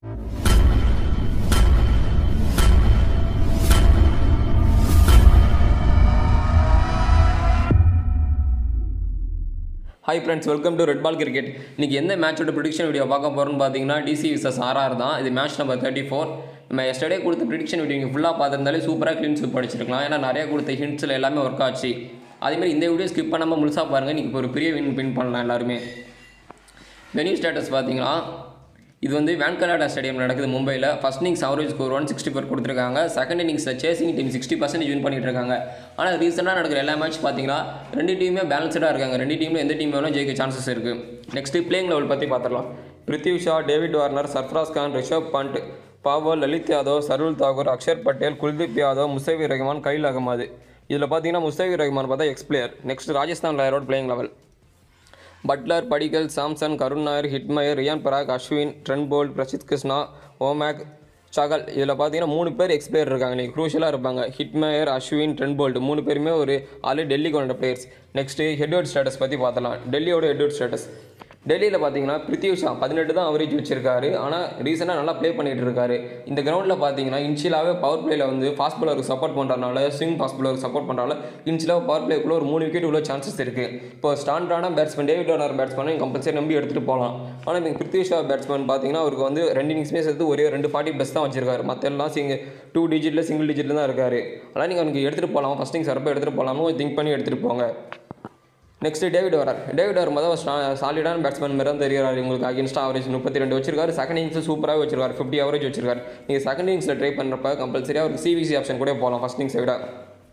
hi friends welcome to red ball cricket இன்றைக்கி எந்த மேட்சோட ப்ரிடிக்ஷன் வீடியோ பார்க்க போகிறோம்னு பார்த்தீங்கன்னா டிசி விசஸ் ஆர்ஆர் தான் இது மேட்ச் நம்பர் தேர்ட்டி ஃபோர் நம்ம எஸ்டர்டே கொடுத்த ப்ரிடிக்ஷன் வீடியோ நீங்கள் ஃபுல்லாக பார்த்துருந்தாலே சூப்பராக க்ளீன் ஸ்விப் படிச்சிருக்கலாம் ஏன்னா நிறைய கொடுத்த ஹிண்ட்ஸில் எல்லாமே ஒர்க் ஆச்சு அதேமாதிரி இந்த வீடியோ ஸ்கிப் பண்ணாமல் முழுசாக பாருங்கள் நீங்கள் இப்போ ஒரு பெரிய வின் வின் பண்ணலாம் எல்லாருமே வெனியூ ஸ்டேட்டஸ் பார்த்தீங்கன்னா இது வந்து வேன்கலாடா ஸ்டேடியம் நடக்குது மும்பையில் first innings average score one sixty four கொடுத்துருக்காங்க செகண்ட் இன்னிங்ஸில் chasing team sixty percentage win பண்ணிட்டு இருக்காங்க ஆனால் ரீசெண்டாக நடக்கிற எல்லா மேட்ச் பார்த்தீங்கன்னா ரெண்டு டீமே பேலன்ஸ்டாக இருக்காங்க ரெண்டு டீமில் எந்த டீம் வேணாலும் ஜெயிக்க சான்சஸ் இருக்குது நெக்ஸ்ட்டு பிளேயிங் லெவல் பற்றி பார்த்துடலாம் Prithvi Shaw David Warner Sarfaraz Khan Rishabh Pant Powell Lalit Yadav Shardul Thakur Axar Patel Kuldeep Yadav Mustafizur Rahman Khaleel Ahmed இதில் பார்த்தீங்கன்னா முஸ்தபிர் ரஹ்மான் பார்த்தா எக்ஸ் பிளேயர் நெக்ஸ்ட் ராஜஸ்தான் ராயரோட playing eleven Buttler Padikkal Samson Karun Nair Hetmyer Riyan Parag Ashwin Trent Boult Prasidh Krishna ஓமேக் சகல் இதில் பார்த்தீங்கன்னா மூணு பேர் எக்ஸ் பிளேயர் இருக்காங்க நீங்கள் க்ரூஷலாக இருப்பாங்க ஹிட்மயர் அஸ்வின் ட்ரென் போல்ட் மூணு பேருமே ஒரு ஆளு டெல்லிக்கு வந்த பிளேயர்ஸ் நெக்ஸ்ட்டு ஹெட்வர்ட் ஸ்டேட்டஸ் பற்றி பார்த்தலாம் டெல்லியோட ஹெட்வர்ட் ஸ்டேட்டஸ் டெல்லியில் பார்த்தீங்கன்னா பிருத்திவ் ஷா பதினெட்டு தான் அவரேஜ் வச்சிருக்காரு ஆனால் ரீசெண்டாக நல்லா ப்ளே பண்ணிட்டு இருக்காரு இந்த கிரவுண்டில் பார்த்தீங்கன்னா இன்ச்சிலாவே பவர் பிளேயில் வந்து ஃபாஸ்ட் பாலருக்கு சப்போர்ட் பண்ணுறதுனால ஸ்விங் ஃபாஸ்ட் பாலருக்கு சப்போர்ட் பண்ணுறனால இன்ச்சிலாக பவர் பிளேக்குள்ளே ஒரு மூணு விக்கெட் உள்ள சான்சஸ் இருக்குது இப்போ ஸ்டாண்டர்டான பேட்ஸ்மேன் டேவிட் வார்னர் பேட்ஸ்மேனை கம்பல்சரி நம்பி எடுத்துகிட்டு போகலாம் ஆனால் இப்போ பிருத்திவ் ஷா பேட்ஸ்மேன் பார்த்தீங்கன்னா அவருக்கு வந்து ரெண்டு இன்னிங்ஸுமே சேர்த்து ஒரே ரெண்டு ஃபார்ட்டி ப்ளஸ் தான் வச்சிருக்காரு மற்ற எல்லாம் சிங் டூ டிஜிட்டில் சிங்கிள் டிஜிட்டில் தான் இருக்காரு அதனால் நீங்கள் அவனுக்கு எடுத்துகிட்டு போகலாம் ஃபஸ்ட் இன்னிங்ஸ் வரப்போ எடுத்துகிட்டு போகலாமோ திங்க் பண்ணி எடுத்துகிட்டு போங்க நெக்ஸ்ட் டேவிட் வரார் டேவிட் வரும் போது சாலிடான பேட்ஸ்மேன் மாதிரி தான் தெரிகிறார் உங்களுக்கு அகேன்ஸ்ட் அவரேஜ் முப்பத்தி ரெண்டு வச்சிருக்காரு செகண்ட் இன்னிங்ஸ் சூப்பராக வச்சிருக்காரு ஃபிஃப்டி அவரேஜ் வச்சிருக்காரு நீங்கள் செகண்ட் இன்னிங்ஸில் ட்ரை பண்ணுறப்ப கம்பல்சரியாக அவருக்கு சிவிசி ஆப்ஷன் கூட போகலாம் ஃபஸ்ட் இன்னிங்ஸை விட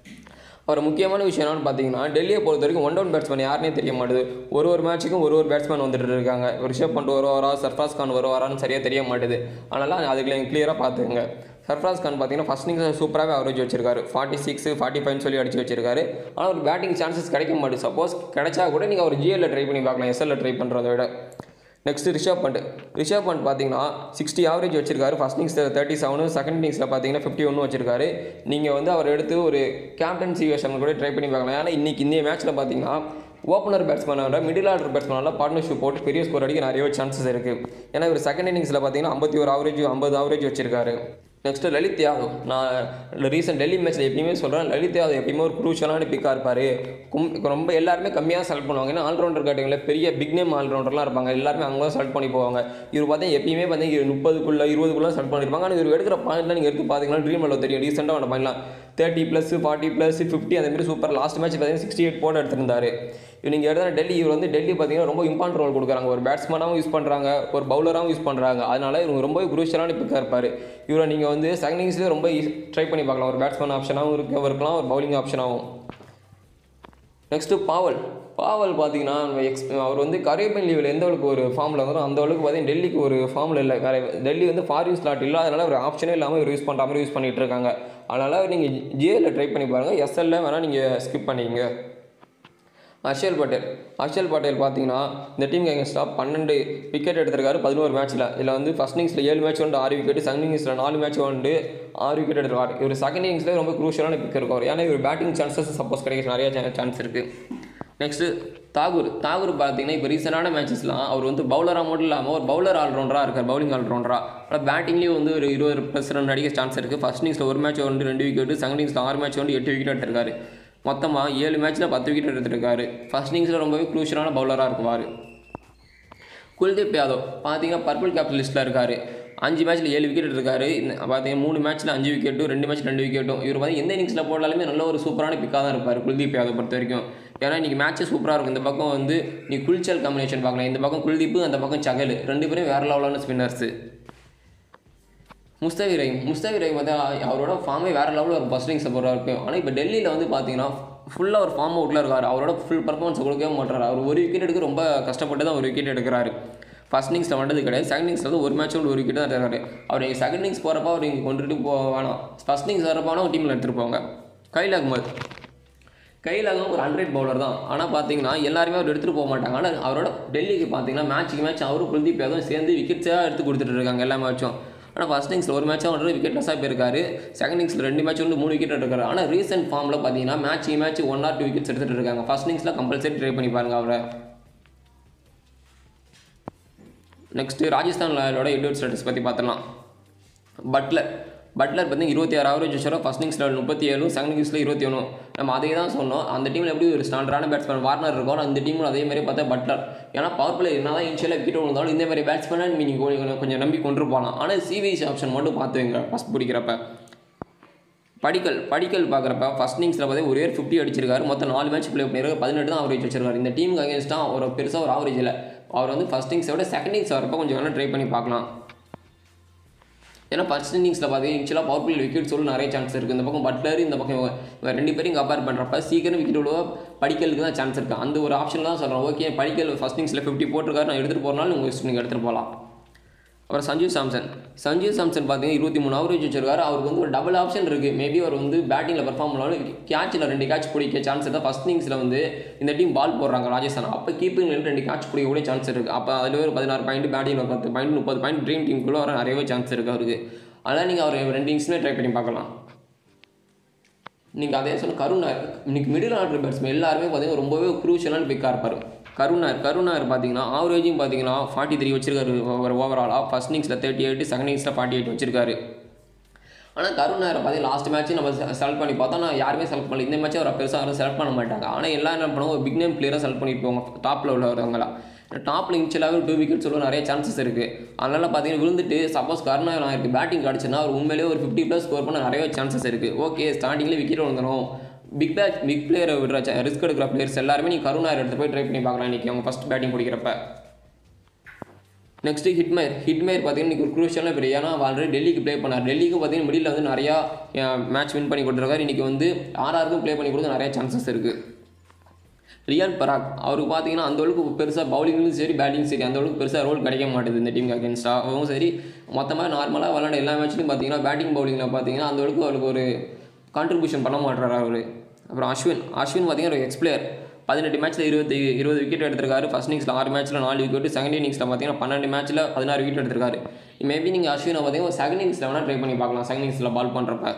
ஒரு முக்கியமான விஷயம் என்னன்னு பார்த்தீங்கன்னா டெல்லியை பொறுத்த வரைக்கும் ஒன் டவுன் பேட்ஸ்மேன் யாருனே தெரிய மாட்டுது ஒரு ஒரு மேட்ச்சுக்கும் ஒரு ஒரு பேட்ஸ்மேன் வந்துட்டு இருக்காங்க ரிஷப் பண்ட் வருவாரா சர்ஃபாஸ் கான் வருவாரான்னு சரியாக தெரிய மாட்டுது அதனால் அதுக்கு நீங்கள் கிளியராக பார்த்துக்கங்க சர்ஃப்ராஸ் கான் பார்த்தீங்கன்னா ஃபஸ்ட் இன்னிங்ஸ் சூப்பராகவே அவரேஜ் வச்சிருக்காரு ஃபார்ட்டி சிக்ஸ் ஃபார்ட்டி ஃபைவ் சொல்லி அடிச்சு வச்சிருக்காரு ஆனால் ஒரு பேட்டிங் சான்சஸ் கிடைக்க மாட்டுது சப்போஸ் கிடைச்சா கூட நீங்கள் ஒரு ஜிஎல்ல ட்ரை பண்ணி பார்க்கலாம் எஸ்எல்ல ட்ரை பண்ணுறத விட நெக்ஸ்ட் ரிஷப் பண்ட் ரிஷப் பண்ட் பார்த்தீங்கன்னா சிக்ஸ்டி ஆவரேஜ் வச்சிருக்காரு first innings thirty seven second இன்னிங்ஸில் பார்த்தீங்கன்னா ஃபிஃப்டி ஒன்று வச்சிருக்காரு நீங்கள் வந்து அவர் எடுத்து ஒரு கேப்டன்சி வேஷன் கூட ட்ரை பண்ணி பார்க்கலாம் ஏன்னா இன்னைக்கு இந்த மேட்ச்சில் பார்த்தீங்கன்னா ஓப்பனர் பேட்ஸ்மேனோட மிடில் ஆர்டர் பேட்ஸ்மேனால பார்ட்னர்ஷிப் போட்டு பெரிய ஸ்கோர் அடிக்க நிறைய சான்சஸ் இருக்குது ஏன்னா இவர் செகண்ட் இன்னிங்ஸில் பார்த்தீங்கன்னா ஐம்பத்தி ஒரு ஆவரேஜ் ஐம்பது ஆவரேஜ் வச்சிருக்காரு நெக்ஸ்ட் லலித் யாதவ் நான் ரீசெண்ட் டெல்லி மேட்ச்சில் எப்பயுமே சொல்கிறேன் லலித் யாதவ் எப்பயுமே ஒரு குரூஷலான பிக்காக இருப்பார் கும் ரொம்ப எல்லாருமே கம்மியாக செலக்ட் பண்ணுவாங்க ஏன்னா ஆல்ரவுண்டர் கேட்டீங்களா பெரிய பிக் நேம் ஆல்ரவுண்டர்லாம் இருப்பாங்க எல்லாருமே அங்கே தான் செலக்ட் பண்ணி போவாங்க இவர் பார்த்தா எப்பயுமே பார்த்தீங்கன்னா முப்பதுக்குள்ள இருபதுக்குள்ள செலக்ட் பண்ணியிருப்பாங்க ஆனால் இவர் எடுக்கிற பாயிண்ட்லாம் நீங்கள் எடுத்து பார்த்தீங்கன்னா ட்ரீம் லெவல் தெரியும் ரீசெண்டாக அவனை பண்ணலாம் thirty plus forty plus fifty அந்த மாதிரி சூப்பர் லாஸ்ட் மேட்ச் பார்த்தீங்கன்னா சிக்ஸ்டி எயிட் போட்டு எடுத்திருந்தாரு இவர் நீங்கள் எடுத்த டெல்லி இவர் வந்து டெல்லி பார்த்தீங்கன்னா ரொம்ப இம்பார்ட்டன்ட் ரோல் கொடுக்குறாங்க ஒரு பேட்ஸ்மேனாகவும் யூஸ் பண்ணுறாங்க ஒரு பவுலராகவும் யூஸ் பண்ணுறாங்க அதனால இவங்க ரொம்ப குரூஷியலான பிக்காக இருப்பார் இவரை நீங்கள் வந்து செகண்ட் இன்னிங்ஸ்லேயே ரொம்ப ட்ரை பண்ணி பார்க்கலாம் ஒரு பேட்ஸ்மேன் ஆப்ஷனாகவும் இருக்க இருக்கலாம் ஒரு பவுலிங் ஆப்ஷனாகவும் நெக்ஸ்ட்டு பாவல் பாவல் பார்த்தீங்கன்னா எக்ஸ் அவர் வந்து கரேபியன் லீவில் எந்த அளவுக்கு ஒரு ஃபார்மில் வந்தாலும் அந்த அளவுக்கு பார்த்தீங்கன்னா டெல்லிக்கு ஒரு ஃபார்மில் இல்லை வேறு டெல்லி வந்து ஃபாரின் ஸ்லாட் இல்லை அதனால் ஒரு ஆப்ஷனே இல்லாமல் இவர் யூஸ் பண்ணுற மாதிரி யூஸ் பண்ணிகிட்டு இருக்காங்க அதனால் நீங்கள் ஜிஏல ட்ரை பண்ணி பாருங்கள் எஸ்எல்ல வேணால் நீங்கள் ஸ்கிப் பண்ணிங்க ஹர்ஷல் பட்டேல் ஹர்ஷல் பட்டேல் பார்த்தீங்கன்னா இந்த டீமுக்கு எங்கெஸ்டாக பன்னெண்டு விக்கெட் எடுத்திருக்காரு பதினோரு மேட்ச்சில் இதில் வந்து ஃபஸ்ட் இன்னிங்ஸில் ஏழு மேட்ச் வந்து ஆறு விக்கெட் செகண்ட் இன்னிங்ஸில் நாலு மேட்ச் வந்து ஆறு விக்கெட் எடுத்திருக்காரு இவர் செகண்ட் இன்னிங்ஸில் ரொம்ப குரூஷியலான பிக் இருக்கும் ஏன்னா இவர் பேட்டிங் சான்சஸ் சப்போஸ் கிடைக்க நிறைய சான்ஸ் இருக்குது நெக்ஸ்ட்டு தாகூர் தாகூர் பார்த்தீங்கன்னா இப்போ ரீசெண்டான மேட்சஸ்லாம் அவர் வந்து பவுலராக மட்டும் இல்லாமல் ஒரு பவுலர் ஆல்ரவுண்டராக இருக்கார் பவுலிங் ஆல்ரவுண்டராக ஆனால் பேட்டிங்லேயும் வந்து ஒரு இருபது ப்ளஸ் ரன் அடிக்க சான்ஸ் இருக்குது ஃபஸ்ட் இன்னிங்ஸில் ஒரு மேட்ச் வந்து ரெண்டு விக்கெட் செகண்ட் இன்னிங்ஸில் ஆறு மேட்ச் வந்து எட்டு விக்கெட் எடுத்திருக்காரு மொத்தமாக ஏழு மேட்ச்சில் பத்து விக்கெட் எடுத்திருக்காரு ஃபஸ்ட் இன்னிங்ஸில் ரொம்பவே க்ரூஷியலான பவுலராக இருக்குவார் குல்தீப் யாதவ் பார்த்தீங்கன்னா பர்பிள் கேப் லிஸ்ட்டில் இருக்கார் அஞ்சு மேட்ச்சில் ஏழு விக்கெட் இருக்காரு பார்த்தீங்கன்னா மூணு மேட்ச்சில் அஞ்சு விக்கெட்டும் ரெண்டு மேட்ச் ரெண்டு விக்கெட்டும் இவர் வந்து எந்த இன்னிங்ஸில் போட்டாலுமே நல்ல ஒரு சூப்பரான பிக்காக தான் இருப்பார் குல்தீப் யாதவ் பொறுத்த வரைக்கும் ஏன்னா இன்றைக்கி மேட்ச்சு சூப்பராக இருக்கும் இந்த பக்கம் வந்து நீ குல்ச்சல் காம்பினேஷன் பார்க்கலாம் இந்த பக்கம் குல்தீப்பு அந்த பக்கம் சகல் ரெண்டு பேரும் வேறு லெவலான ஸ்பின்னர்ஸு முஸ்தவி ரஹீம் முஸ்தவி ரஹீம் வந்து அவரோட ஃபார்மே வேறு லெவலில் ஒரு ஃபஸ்ட் இன்னிங்ஸ் போகிறா இருக்கும் ஆனால் இப்போ டெல்லியில் வந்து பார்த்தீங்கன்னா ஃபுல்லாக ஒரு ஃபார்ம் அவுட்டில் இருக்கார் அவரோட ஃபுல் பர்ஃபார்மன்ஸ் கொடுக்கவே மாட்டார் அவர் ஒரு விக்கெட் எடுக்க ரொம்ப கஷ்டப்பட்டு தான் ஒரு விக்கெட் எடுக்கிறாரு ஃபஸ்ட் இன்னிங்ஸில் வந்தது கிடையாது செகண்ட் இன்னிங்ஸில் வந்து ஒரு மேட்ச் ஒரு விக்கெட் தான் இருக்காரு அவர் நீங்கள் செகண்ட் இன்னிங்ஸ் போகிறப்ப அவர் இங்கே கொண்டுட்டு போக வேணாம் ஃபஸ்ட் இன்னிங்ஸ் வரப்போ வேணால் டீமில் எடுத்துகிட்டு போங்க கையில் அகமது கையிலாகவும் ஒரு ஹண்ட்ரட் பவுலர் தான் ஆனால் பார்த்தீங்கன்னா எல்லாருமே அவர் எடுத்துகிட்டு போக மாட்டாங்க ஆனால் அவரோட டெல்லிக்கு பார்த்தீங்கன்னா மேட்ச்சுக்கு மேட்ச் அவரும் குல்தீப் யாதவும் சேர்ந்து விக்கெட்ஸாக எடுத்து கொடுத்துட்டு இருக்காங்க எல்லா மேட்சும் ஆனால் ஃபஸ்ட் இன்னிங்ஸில் ஒரு மேட்சாக வந்து விக்கெட் லெஸ்ஸாக போயிருக்காரு செகண்ட் இன்னிங்ஸில் ரெண்டு மேட்ச் வந்து மூணு விக்கெட் எடுக்காரு ஆனால் ரீசெண்ட் ஃபார்மில் பார்த்தீங்கன்னா match match one or two wickets எடுத்துகிட்டு இருக்காங்க ஃபஸ்ட் இன்னிங்ஸில் கம்பல்சரி ட்ரை பண்ணி பாருங்க அவரை நெக்ஸ்ட்டு ராஜஸ்தான் ராயலோட எட்வர்ட் ஸ்டேட்டஸ் பற்றி பார்த்துலாம் பட்லர் பட்லர் பார்த்தீங்கன்னா இருபத்தி ஆறு ஆவரேஜ் வச்சாலும் ஃபஸ்ட் இன்னிங்ஸில் முப்பத்தி ஏழு செகண்ட் இன்னிங்ஸில் இருபத்தி ஒன்று நம்ம அதே தான் சொன்னோம் அந்த டீமில் எப்படி ஒரு ஸ்டாண்டர்டான பேட்ஸ்மேன் வார்னர் இருக்கும் அந்த டீமில் அதே மாதிரி பார்த்தா பட்லர் ஏன்னா பவர் பிளே என்ன தான் இன்ஷியலாக விக்கெட் விழுந்தாலும் இந்த மாதிரி பேட்ஸ்மேனாக நீங்கள் கொஞ்சம் கொஞ்சம் நம்பி கொண்டு போகலாம் ஆனால் சிவிசி ஆப்ஷன் மட்டும் பார்த்துங்க ஃபஸ்ட் பிடிக்கிறப்ப படிக்கல் படிக்கல் பார்க்குறப்ப ஃபஸ்ட் இன்னிங்ஸில் பார்த்தீங்கன்னா ஒரே ஃபிஃப்டி அடிச்சிருக்காரு மொத்தம் நாலு மேட்ச் ப்ளே பண்ணிருக்காரு பதினெட்டு தான் ஆவரேஜ் வச்சிருக்காரு இந்த டீமுக்கு அகேன்ஸ்டாக ஒரு பெருசாக ஒரு ஆவரேஜ் இல்லை அவர் வந்து ஃபஸ்ட் இன்னிங்ஸை விட செகண்ட் இன்னிங்ஸ் வரப்போ கொஞ்சம் வேணால் ட்ரை பண்ணி பார்க்கலாம் ஏன்னா ஃபர்ஸ்ட் இன்னிங்ஸில் பார்த்தீங்கன்னா இன்ஷியலாக பவர் பிளே விக்கெட் சொல்ல நிறைய சான்ஸ் இருக்குது இந்த பக்கம் பட்லர் இந்த பக்கம் இவங்க இவங்க ரெண்டு பேரையும் கம்பேர் பண்ணுறப்ப சீக்கிரம் விக்கெட் விழுவ படிக்கலுக்கு தான் சான்ஸ் இருக்குது அந்த ஒரு ஆப்ஷன் தான் சொல்கிறேன் ஓகே படிக்கல் ஃபஸ்ட் இன்னிங்ஸில் ஃபிஃப்டி போட்டிருக்காரு நான் எடுத்துகிட்டு போகிறனால உங்கள் நீங்கள் எடுத்துகிட்டு போகலாம் அப்புறம் சஞ்சு சாம்சன் சஞ்சு சாம்சன் பார்த்தீங்கன்னா இருபத்தி மூணு ஆவரேஜ் வச்சிருக்காரு அவருக்கு வந்து ஒரு டபுள் ஆப்ஷன் இருக்குது மேபி அவர் வந்து பேட்டிங்கில் பெர்ஃபார்ம் பண்ணாலும் கேட்சில் ரெண்டு கேட்ச் பிடிக்க சான்ஸ் இருந்தால் ஃபஸ்ட் இன்னிங்ஸில் வந்து இந்த டீம் பால் போடுறாங்க ராஜஸ்தான் அப்போ கீப்பிங்கில் ரெண்டு கேட்ச் பிடிக்க கூட சான்ஸ் இருக்குது அப்போ அதில் ஒரு பதினாறு பாயிண்ட் பேட்டிங்கில் ஒரு பத்து பாயிண்ட் முப்பது பாயிண்ட் ட்ரீம் டீமுக்குள்ளே வர நிறையவே சான்ஸ் இருக்குது அவருக்கு அதனால் நீங்கள் அவர் ரெண்டு இன்னிங்ஸுமே ட்ரை பண்ணி பார்க்கலாம் நீங்கள் அதே சொன்ன கருணார் இன்னைக்கு மிடில் ஆர்டர் பேட்ஸ்மேன் எல்லாருமே பார்த்தீங்கன்னா ரொம்பவே குரூஷியலான பிக்காக இருப்பார் கருணார் கருணார் பார்த்தீங்கன்னா ஆவரேஜும் பார்த்தீங்கன்னா ஃபார்ட்டி த்ரீ வச்சிருக்காரு ஒரு ஓவராலாக ஃபஸ்ட் இன்னிங்ஸில் தேர்ட்டி எயிட் செகண்ட் இன்னிங்ஸில் ஃபார்ட்டி எயிட் வச்சிருக்காரு ஆனால் கருணாரை பார்த்து லாஸ்ட் மேட்ச் நம்ம செலக்ட் பண்ணி பார்த்தா நான் யாருமே செலக்ட் பண்ணல இந்த மேட்ச் அவரை பெருசாக யாரும் செலக்ட் பண்ண மாட்டாங்க ஆனால் எல்லாம் என்ன பண்ணுவோம் ஒரு பிக் நேம் பிளேயராக செலக்ட் பண்ணிட்டு போவாங்க டாப்பில் உள்ளவங்களா டாப்பில் இன்ச்சிலாகவே டூ விக்கெட் சொல்ல நிறைய சான்சஸ் இருக்குது அதனால் பார்த்தீங்கன்னா விழுந்துட்டு சப்போஸ் கருணார் நான் இருக்குது பேட்டிங் கிடச்சுன்னா அவர் உண்மையிலேயே ஒரு ஃபிஃப்டி ப்ளஸ் ஸ்கோர் பண்ண நிறைய சான்சஸ் இருக்குது ஓகே ஸ்டார்டிங்கில் விக்கெட் வந்துடும் பிக் பேட் பிக் பிளேயரை விடுற ரிஸ்க் எடுக்கிற பிளேயர்ஸ் எல்லாருமே நீ கருணார் எடுத்து போய் ட்ரை பண்ணி பார்க்கலாம் இன்றைக்கி அவங்க ஃபஸ்ட் பேட்டிங் பிடிக்கிறப்ப நெக்ஸ்ட்டு ஹிட்மேர் ஹிட்மேர் பார்த்தீங்கன்னா இன்றைக்கி ஒரு குரூஷியலான பேர் ஏன்னா ஆல்ரெடி டெல்லிக்கு ப்ளே பண்ணார் டெல்லிக்கு பார்த்தீங்கன்னா மிடில் வந்து நிறையா மேட்ச் வின் பண்ணி கொடுத்துருக்காரு இன்றைக்கி வந்து ஆர்ஆருக்கும் ப்ளே பண்ணி கொடுக்க நிறைய சான்சஸ் இருக்குது ரியான் பராக் அவருக்கு பார்த்தீங்கன்னா அந்த அளவுக்கு பெருசாக பவுலிங்லையும் சரி பேட்டிங் சரி அந்த அளவுக்கு பெருசாக ரோல் கிடைக்க மாட்டேது இந்த டீமுக்கு அகேன்ஸ்டாகவும் சரி மொத்தமாக நார்மலாக விளாட எல்லா மேட்ச்லையும் பார்த்தீங்கன்னா பேட்டிங் பவுலிங்கில் பார்த்தீங்கன்னா அந்த அளவுக்கு அவருக்கு ஒரு கான்ட்ரிபியூஷன் பண்ண மாட்டுறாரு அவர் அப்புறம் அஸ்வின் அஸ்வின் பார்த்தீங்கன்னா ஒரு எக்ஸ்பிளேயர் பதினெட்டு மேட்ச்சில் இருபத்தி இருபது விக்கெட் எடுத்திருக்காரு ஃபஸ்ட் இன்னிங்ஸில் ஆறு மேட்ச்சில் நாலு விக்கெட் செகண்ட் இன்னிங்ஸில் பார்த்தீங்கன்னா பன்னெண்டு மேட்ச்சில் பதினாறு விக்கெட் எடுத்திருக்காரு மேபி நீங்கள் அஸ்வினை பார்த்தீங்கன்னா செகண்ட் இன்னிங்ஸில் வேணால் ட்ரை பண்ணி பார்க்கலாம் செகண்ட் இன்னிங்ஸில் பால் பண்ணுறப்ப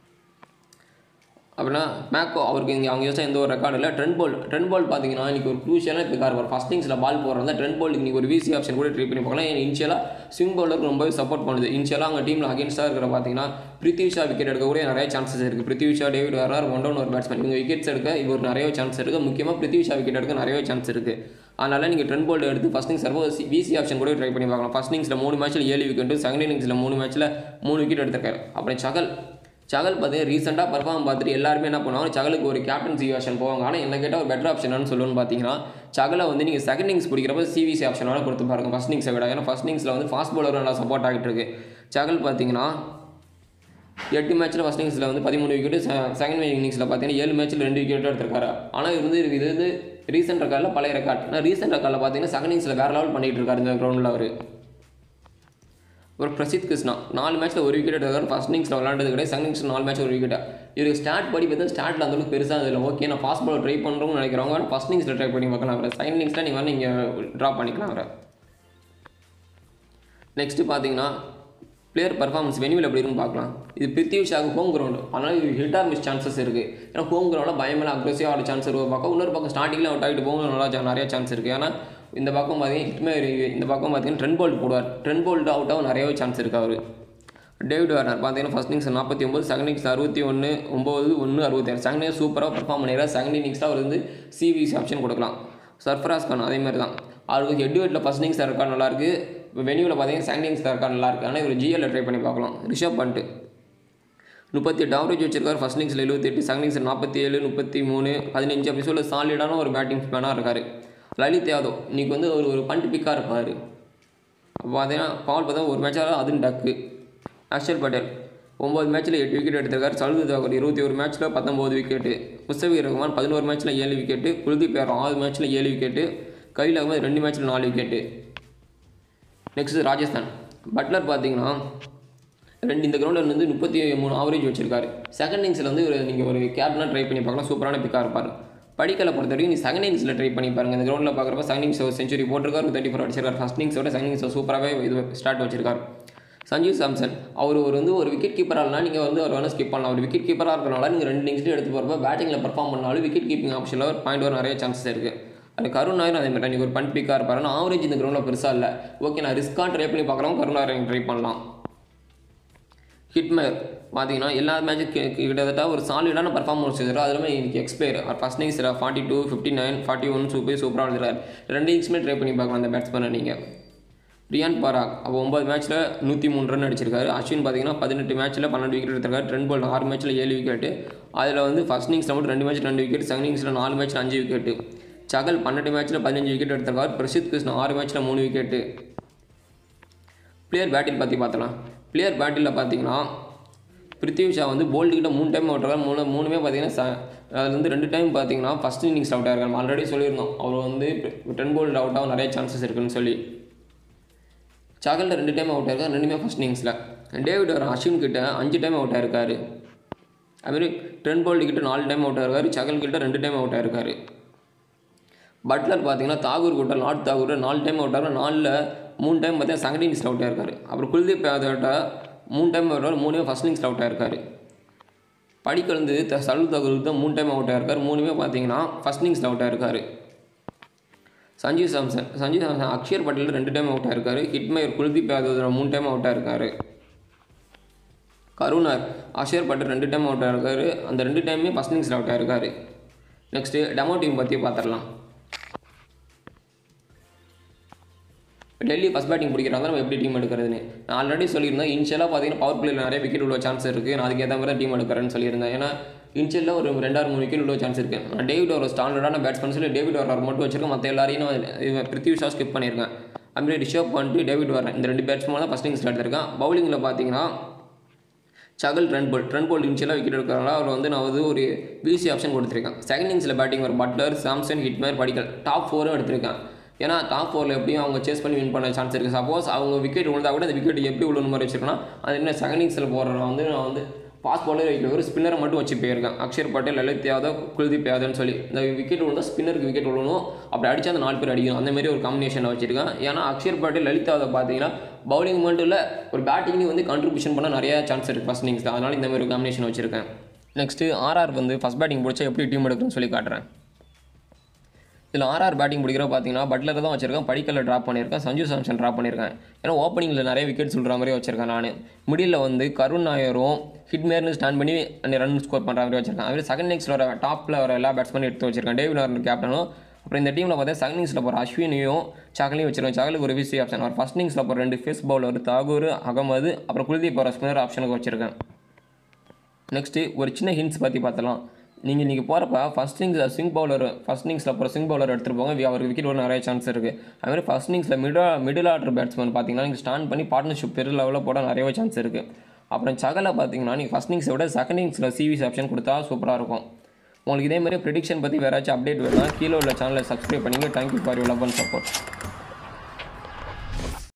அப்படின்னா மேக்கோ அவருக்கு இங்கே அவங்க யூஸாக எந்த ஒரு ரெக்கார்டு இல்லை ட்ரெண்ட் பால் ட்ரெண்ட் பால் பார்த்தீங்கன்னா இன்றைக்கி ஒரு க்ரூஷியலாக பிக்கார் வரும் ஃபஸ்ட் இன்னிங்ஸில் பால் போடுறதா ட்ரெண்ட் பால் இன்றைக்கி ஒரு விசி ஆப்ஷன் கூட ட்ரை பண்ணி பார்க்கலாம் ஏன்னா இன்ஷியலாக ஸ்விங் பவுலருக்கு ரொம்பவே சப்போர்ட் பண்ணுது இன்ஷியலாக அவங்க டீமில் அகேன்ஸ்டாக இருக்கிற பார்த்தீங்கன்னா பிருத்திவி ஷா விக்கெட் எடுக்கக்கூடிய நிறைய சான்சஸ் இருக்குது பிருத்திவி ஷா டேவிட் வேறார் ஒன் டவுன் ஒரு பேட்ஸ்மேன் இவங்க விக்கெட்ஸ் எடுக்க இவர் நிறைய சான்ஸ் இருக்குது முக்கியமாக பிருத்திவி ஷா விக்கெட் எடுக்க நிறைய சான்ஸ் இருக்குது அதனால் நீங்கள் ட்ரெண்ட் போல்ட் எடுத்து ஃபஸ்ட் இன்னிங்ஸ் சர்வோ விசி ஆப்ஷன் கூட ட்ரை பண்ணி பார்க்கலாம் ஃபஸ்ட் இன்னிங்ஸில் மூணு மேட்ச்சில் ஏழு விக்கெட்டு செகண்ட் இன்னிங்ஸில் மூணு மேட்ச்சில் மூணு விக்கெட் எடுத்திருக்காரு அப்புறம் சகல் சகல் பார்த்தீங்கன்னா ரீசெண்டாக பர்ஃபார்ம் பார்த்துட்டு எல்லாருமே என்ன பண்ணுவாங்க சகலுக்கு ஒரு கேப்டன்சி ஆப்ஷன் போவாங்க ஆனால் என்ன கேட்டால் ஒரு பெட்டர் ஆப்ஷன் சொல்லுன்னு பார்த்தீங்கன்னா சகலை வந்து நீங்கள் செகண்ட் இன்னிங்ஸ் பிடிக்கிறப்ப சிவிசி ஆப்ஷனோட கொடுத்து பாருங்க ஃபஸ்ட் இன்னிங்ஸை விட ஏன்னா ஃபஸ்ட் இன்னிங்ஸில் வந்து ஃபாஸ்ட் பவுலர் நல்லா சப்போர்ட் ஆகிட்டு இருக்கு சகல் பார்த்தீங்கன்னா எட்டு மேட்ச்சில் ஃபஸ்ட் இன்னிங்ஸில் வந்து பதிமூணு விக்கெட்டு செகண்ட் இன்னிங்ஸில் பார்த்தீங்கன்னா ஏழு மேட்ச்சில் ரெண்டு விக்கெட் எடுத்திருக்காரு ஆனால் இது வந்து இது வந்து ரீசெண்ட் ரெக்கார்டில் பழைய ரெக்கார்ட் ஆனால் ரீசெண்ட் ரெக்கார்டில் பார்த்தீங்கன்னா செகண்ட் இன்னிங்ஸில் வேறு லெவல் பண்ணிட்டு இருக்காரு இந்த கிரௌண்டில் அவர் ஒரு பிரசித் கிருஷ்ணா நாலு மேட்ச்சில் ஒரு விக்கெட் எடுத்தாரு ஃபஸ்ட் இன்னிங்ஸில் விளாண்டது கிடையாது செகண்ட் இன்னிங்ஸ் நாலு மேட்ச் ஒரு விக்கெட் இவருக்கு ஸ்டார்ட் படி பார்த்தா ஸ்டார்ட்டில் அந்த அளவுக்கு பெருசாக இல்லை ஓகே நான் ஃபாஸ்ட் பால் ட்ரை பண்ணுறோம்னு நினைக்கிறவங்க ஆனால் ஃபஸ்ட் இன்னிங்ஸில் ட்ரை பண்ணி பார்க்கலாம் அவரை செகண்ட் இன்னிங்ஸில் நீங்கள் வேணால் நீங்கள் ட்ராப் பண்ணிக்கலாம் அவரை நெக்ஸ்ட்டு பார்த்தீங்கன்னா பிளேயர் பர்ஃபார்மன்ஸ் வெனியூவில் எப்படி இருக்குன்னு பார்க்கலாம் இது பிருத்திவி ஷாக்கு ஹோம் கிரவுண்டு அதனால் இது ஹிட் ஆர் மிஸ் சான்சஸ் இருக்குது ஏன்னா ஹோம் கிரவுண்டில் பயமெல்லாம் அக்ரெசிவாக ஆட சான்ஸ் இருக்கும் பக்கம் இன்னொரு பக்கம் ஸ்டார்டிங்கில் அவுட் ஆகிட்டு போகும் நல்லா ஜா- நிறைய சான்ஸ் இருக்குது ஏன்னா இந்த பக்கம் பார்த்தீங்கன்னா ஹிட்மே இந்த பக்கம் பார்த்தீங்கன்னா ட்ரெண்ட் போல்ட் போடுவார் ட்ரெண்ட் போல்ட் அவுட் ஆகும் நிறையவே சான்ஸ் இருக்குது அவர் டேவிட் வார்னர் பார்த்தீங்கன்னா ஃபஸ்ட் இன்னிங்ஸ் நாற்பத்தி ஒம்பது செகண்ட் இன்னிங்ஸ் அறுபத்தி ஒன்று ஒம்பது ஒன்று அறுபத்தேழு செகண்ட் இன்னிங்ஸ் சூப்பராக பர்ஃபார்ம் பண்ணிடுறாரு செகண்ட் இன்னிங்ஸில் அவர் வந்து சிவிசி ஆப்ஷன் கொடுக்கலாம் சர்ஃபராஸ் கான் அதே மாதிரி தான் அவருக்கு ஹெட்வேட்டில் ஃபஸ்ட் இன்னிங்ஸ் ரெக்கார்ட் நல்லாயிருக்கு வெனியூவில் பார்த்தீங்கன்னா செகண்ட் இன்னிங்ஸ் ரெக்கார்ட் நல்லாயிருக்கு ஆனால் இவர் ஜிஎல்ல ட்ரை பண்ணி பார்க்கலாம் ரிஷப் பண்ணிட்டு முப்பத்தி எட்டு ஆவரேஜ் வச்சிருக்காரு ஃபஸ்ட் இன்னிங்ஸில் எழுபத்தெட்டு செகண்ட் இன்னிங்ஸ் நாற்பத்தி ஏழு முப்பத்தி மூணு பதினஞ்சு அப்படி சொல்ல சாலிடான ஒரு பேட்டிங் மேனாக இருக்கார் லலித் யாதவ் இன்னைக்கு வந்து ஒரு ஒரு பண்ட் பிக்காக இருப்பார் அப்போ பார்த்தீங்கன்னா பவர் பார்த்தா ஒரு மேட்சாக அதுவும் டக்கு அக்ஷர் பட்டேல் ஒம்பது மேட்ச்சில் எட்டு விக்கெட் எடுத்திருக்காரு சலுது தாக்கூர் இருபத்தி ஒரு மேட்ச்சில் பத்தொம்போது விக்கெட்டு முஸ்தபி ரஹ்மான் பதினோரு மேட்ச்சில் ஏழு விக்கெட்டு குல்தீப் யாதவ் ஆறு மேட்ச்சில் ஏழு விக்கெட்டு கையில் அகமது ரெண்டு மேட்ச்சில் நாலு விக்கெட்டு நெக்ஸ்ட் ராஜஸ்தான் பட்லர் பார்த்தீங்கன்னா ரெண்டு இந்த கிரவுண்டில் வந்து முப்பத்தி மூணு ஆவரேஜ் வச்சிருக்காரு செகண்ட் இன்னிங்ஸில் வந்து ஒரு நீங்கள் ஒரு கேப்லாம் ட்ரை பண்ணி பார்க்கலாம் சூப்பரான பிக்காக இருப்பார் படிக்கலை பொறுத்த வரைக்கும் நீ செகண்ட் இன்னிங்ஸில் ட்ரை பண்ணி பாருங்க இந்த கிரவுண்டில் பார்க்குறப்ப செகண்ட் இன்னிங்ஸ் ஒரு செஞ்சுரி போட்டிருக்காரு தேர்ட்டி ஃபோர் அடிச்சிருக்காரு ஃபஸ்ட் இன்னிங்ஸோட செகண்ட் இன்னிங்ஸ் சூப்பராகவே இது ஸ்டார்ட் வச்சிருக்காரு சஞ்சீவ் சாம்சன் அவர் ஒரு வந்து ஒரு விக்கெட் கீப்பராகலாம் நீங்கள் வந்து அவர் வேணால் ஸ்கிப் பண்ணலாம் அவர் விக்கெட் கீப்பராக இருக்கனால நீங்கள் ரெண்டு இன்னிங்ஸ்லேயும் எடுத்து போகிறப்ப பேட்டிங்கில் பர்ஃபார்ம் பண்ணாலும் விக்கெட் கீப்பிங் ஆப்ஷனில் ஒரு பாயிண்ட் வர நிறைய சான்சஸ் இருக்குது அது கருண் நாயரும் அதே மாதிரி நீங்கள் ஒரு பண்ட் பிக்காக இருப்பாரு ஆனால் ஆவரேஜ் இந்த கிரௌண்டில் பெருசாக இல்லை ஓகே நான் ரிஸ்க்காக ட்ரை பண்ணி பார்க்குறோம் கருண் நாயர் ட்ரை பண்ணலாம் ஹிட்மேர் பார்த்தீங்கன்னா எல்லா மேட்சும் கிட்டத்தட்ட ஒரு சாலிடான பர்ஃபார்மன்ஸ் செய்கிறார் அதுலேயுமே இன்னைக்கு எக்ஸ்பயர் அவர் ஃபஸ்ட் இன்னிங்ஸில் forty two fifty nine forty one super சூப்பராக எழுதுறாரு ரெண்டு இன்னிங்ஸுமே ட்ரை பண்ணி பார்க்கலாம் அந்த பேட்ஸ்மேனை நீங்கள் ரியான் பராக் அப்போ ஒம்பது மேட்ச்சில் நூற்றி மூணு ரன் அடிச்சிருக்காரு அஸ்வின் பார்த்தீங்கன்னா பதினெட்டு மேட்ச்சில் பன்னெண்டு விக்கெட் எடுத்திருக்காரு ட்ரெண்ட் பால் ஆறு மேட்ச்சில் ஏழு விக்கெட்டு அதில் வந்து ஃபஸ்ட் இன்னிங்ஸில் மட்டும் ரெண்டு மேட்ச் ரெண்டு விக்கெட் செகண்ட் இன்னிங்ஸில் நாலு மேட்ச்சில் அஞ்சு விக்கெட்டு சகல் பன்னெண்டு மேட்ச்சில் பதினஞ்சு விக்கெட் எடுத்திருக்காரு பிரசித் கிருஷ்ணா ஆறு மேட்ச்சில் மூணு விக்கெட்டு பிளேயர் பேட்டில் பற்றி பார்த்தலாம் பிளேயர் பேட்டில் பார்த்தீங்கன்னா பிருத்திவி ஷா வந்து போல்டு கிட்ட மூணு டைம் அவுட் ஆகிறார் மூணு மூணுமே பார்த்தீங்கன்னா ச அதில் வந்து ரெண்டு டைம் பார்த்தீங்கன்னா ஃபஸ்ட் இன்னிங்ஸ் அவுட் ஆயிருக்காரு ஆல்ரெடி சொல்லியிருந்தோம் அவர் வந்து டென் போல்டு அவுட் ஆக நிறைய சான்சஸ் இருக்குன்னு சொல்லி சாகல்ல ரெண்டு டைம் அவுட் ஆயிருக்காரு ரெண்டுமே ஃபஸ்ட் இன்னிங்ஸில் டேவிட் வர அஸ்வின் கிட்ட அஞ்சு டைம் அவுட் ஆயிருக்காரு அதுமாரி ட்ரென் போல்டு கிட்ட நாலு டைம் அவுட் ஆயிருக்காரு சகல் கிட்ட ரெண்டு டைம் அவுட் ஆயிருக்காரு பட்லர் பார்த்தீங்கன்னா தாகூர் கிட்ட லார்ட் தாகூர் நாலு டைம் அவுட் ஆகிறார் நாலில் மூணு டைம் பார்த்தீங்கன்னா செகண்ட் இன்னிங்ஸில் அவுட் ஆயிருக்காரு அப்புறம் குல்தீப் யாதவ்ட்ட மூணு டைம் அவுட் மூணுமே ஃபஸ்ட் இன்னிங்ஸில் அவுட் ஆயிருக்காரு படிக்கலந்து த சலு தாகூருக்கு தான் மூணு டைம் அவுட் ஆயிருக்காரு மூணுமே பார்த்தீங்கன்னா ஃபஸ்ட் இன்னிங்ஸில் அவுட் ஆயிருக்காரு சஞ்சீவ் சாம்சன் சஞ்சீவ் சாம்சன் அக்ஷர் பட்டேல் ரெண்டு டைம் அவுட் ஆயிருக்காரு ஹிட்மயர் குல்தீப் யாதவ் மூணு டைம் அவுட் ஆயிருக்காரு கருணார் அக்ஷர் பட்டேல் ரெண்டு டைம் அவுட் ஆயிருக்காரு அந்த ரெண்டு டைமே ஃபஸ்ட் இன்னிங்ஸில் அவுட் ஆயிருக்காரு நெக்ஸ்ட்டு டெமோ டீம் பற்றி பார்த்துடலாம் டெல்லி ஃபஸ்ட் பேட்டிங் பிடிக்கிறாங்க நம்ம எப்படி டீம் எடுக்கிறதுன்னு நான் ஆல்ரெடி சொல்லியிருந்தேன் இனிஷியலாக பார்த்தீங்கன்னா பவர் பிளேயில் நிறைய விக்கெட் உள்ள சான்ஸ் இருக்குது நான் அதுக்கேற்ற மாதிரி தான் டீம் எடுக்கிறேன்னு சொல்லியிருந்தேன் ஏன்னா இனிஷியலில் ஒரு ரெண்டாயிரம் மூணு விக்கெட் உள்ள சான்ஸ் இருக்குது நான் டேவிட் ஒரு ஸ்டாண்டர்டான பேட்ஸ்மேன் சொல்லி டேவிட் வாரர் மட்டும் வச்சிருக்கேன் மற்ற எல்லாரையும் நான் பிருத்திவி ஷா ஸ்கிப் பண்ணியிருக்கேன் அதுமாதிரி ரிஷப் பண்ணிட்டு டேவிட் வாரன் இந்த ரெண்டு பேட்ஸ்மேன் தான் ஃபஸ்ட் இன்னிங்ஸில் எடுத்திருக்கேன் பவுலிங்கில் பார்த்தீங்கன்னா சகல் ட்ரெண்ட் போல் ட்ரெண்ட் போல் இனிஷியலாக விக்கெட் எடுக்கிறனால அவர் வந்து நான் வந்து ஒரு பிசி ஆப்ஷன் கொடுத்துருக்கேன் செகண்ட் இன்னிங்ஸில் பேட்டிங் ஒரு Buttler Samson Hetmyer Padikkal top ஃபோரும் எடுத்திருக்கேன் ஏன்னா டாப் ஃபோரில் எப்படியும் அவங்க சேஸ் பண்ணி வின் பண்ண சான்ஸ் இருக்குது சப்போஸ் அவங்க விக்கெட் விழுந்தா கூட அந்த விக்கெட் எப்படி விழுந்த மாதிரி வச்சிருக்கேன்னா அது என்ன செகண்ட் இன்னிங்ஸில் போடுறேன் வந்து நான் வந்து ஃபாஸ்ட் பாலர் வைக்கல ஒரு ஸ்பின்னரை மட்டும் வச்சு போயிருக்கேன் அக்ஷர் பட்டேல் லலித் யாதவ் குல்தீப் யாதவ்னு சொல்லி இந்த விக்கெட் விழுந்தா ஸ்பின்னருக்கு விக்கெட் விழணும் அப்படி அடிச்சா அந்த நாலு பேர் அடிக்கணும் அந்த மாதிரி ஒரு காம்பினேஷனை வச்சிருக்கேன் ஏன்னா அக்ஷர் பட்டேல் லலித் யாதவ் பார்த்தீங்கன்னா பவுலிங் மட்டும் இல்லை ஒரு பேட்டிங்லேயும் வந்து கான்ட்ரிபியூஷன் பண்ண நிறைய சான்ஸ் இருக்குது ஃபஸ்ட் இன்னிங்ஸில் அதனால் இந்த மாதிரி ஒரு காம்பினேஷன் வச்சிருக்கேன் நெக்ஸ்ட்டு ஆர்ஆர் வந்து ஃபஸ்ட் பேட்டிங் பிடிச்சா எப்படி டீம் எடுக்குன்னு சொல்லி காட்டுறேன் இதில் ஆர்ஆர் பேட்டிங் பிடிக்கிற பார்த்தீங்கன்னா பட்லர் தான் வச்சிருக்கேன் படிக்கல ட்ராப் பண்ணியிருக்கேன் சஞ்சு சாம்சன் ட்ராப் பண்ணியிருக்கேன் ஏன்னா ஓப்பனிங்கில் நிறைய விக்கெட் சொல்கிற மாதிரி வச்சிருக்கேன் நான் மிடில் வந்து கருண் நாயரும் ஹிட்மேர்னு ஸ்டாண்ட் பண்ணி ரன் ஸ்கோர் பண்ணுற மாதிரி வச்சிருக்கேன் அதுவே செகண்ட் இன்னிங்ஸில் வர டாப்பில் வர எல்லா பேட்ஸ்மேனும் எடுத்து வச்சிருக்கேன் டேவிட் வார்னர் கேப்டனும் அப்புறம் இந்த டீமில் பார்த்தா செகண்ட் இன்னிங்ஸில் போகிற அஸ்வினையும் சாக்கலையும் வச்சிருக்கேன் சாக்கலுக்கு ஒரு விசி ஆப்ஷன் அவர் ஃபஸ்ட் இன்னிங்ஸில் போகிற ரெண்டு ஃபேஸ் பவுலர் தாகூர் அகமது அப்புறம் குல்தீப் போகிற ஸ்பின்னர் ஆப்ஷனுக்கு வச்சிருக்கேன் நெக்ஸ்ட்டு ஒரு சின்ன ஹிண்ட்ஸ் பற்றி பார்த்தலாம் நீங்கள் இன்றைக்கி போகிறப்ப ஃபஸ்ட் இன்னிங்ஸில் ஸ்விங் பவுலர் ஃபஸ்ட் இன்னிங்ஸில் போகிற ஸ்விங் பவுலர் எடுத்துகிட்டு போங்க வி- அவருக்கு விக்கெட் வர நிறைய சான்ஸ் இருக்குது அதுமாதிரி ஃபஸ்ட் இன்னிங்ஸில் மிடில் மிடில் ஆர்டர் பேட்ஸ்மேன் பார்த்தீங்கன்னா நீங்கள் ஸ்டாண்ட் பண்ணி பார்ட்னர்ஷிப் பெரிய லெவலில் போட நிறையவே சான்ஸ் இருக்குது அப்புறம் சகலை பார்த்தீங்கன்னா நீங்கள் ஃபஸ்ட் இன்னிங்ஸை விட செகண்ட் இன்னிங்ஸில் சிவிஸ் ஆப்ஷன் கொடுத்தா சூப்பராக இருக்கும் உங்களுக்கு இதே மாதிரி ப்ரிடிக்ஷன் பற்றி வேறாச்சும் அப்டேட் வேணும்னா கீழே உள்ள சேனலை சப்ஸ்கிரைப் பண்ணிங்க thank you for you love and support